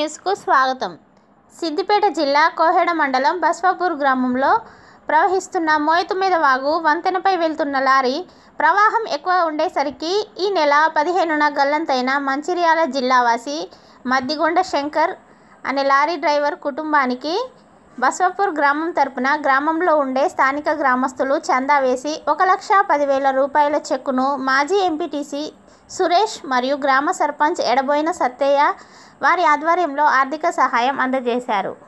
న్యూస్కు స్వాగతం సిద్దిపేట జిల్లా కోహెడ మండలం బస్వాపూర్ గ్రామంలో ప్రవహిస్తున్న మోయతుమీద వాగు వంతెనపై వెళ్తున్న లారీ ప్రవాహం ఎక్కువ ఉండేసరికి ఈ నెల పదిహేనున గల్లంతైన మంచిర్యాల జిల్లావాసి మద్దిగొండ శంకర్ అనే లారీ డ్రైవర్ కుటుంబానికి బస్వాపూర్ గ్రామం తరపున గ్రామంలో ఉండే స్థానిక గ్రామస్తులు చందా వేసి ఒక లక్ష పదివేల రూపాయల చెక్కును మాజీ ఎంపీటీసీ సురేష్ మరియు గ్రామ సర్పంచ్ ఎడబోయిన సత్తయ్య వారి ఆధ్వర్యంలో ఆర్థిక సహాయం అందజేశారు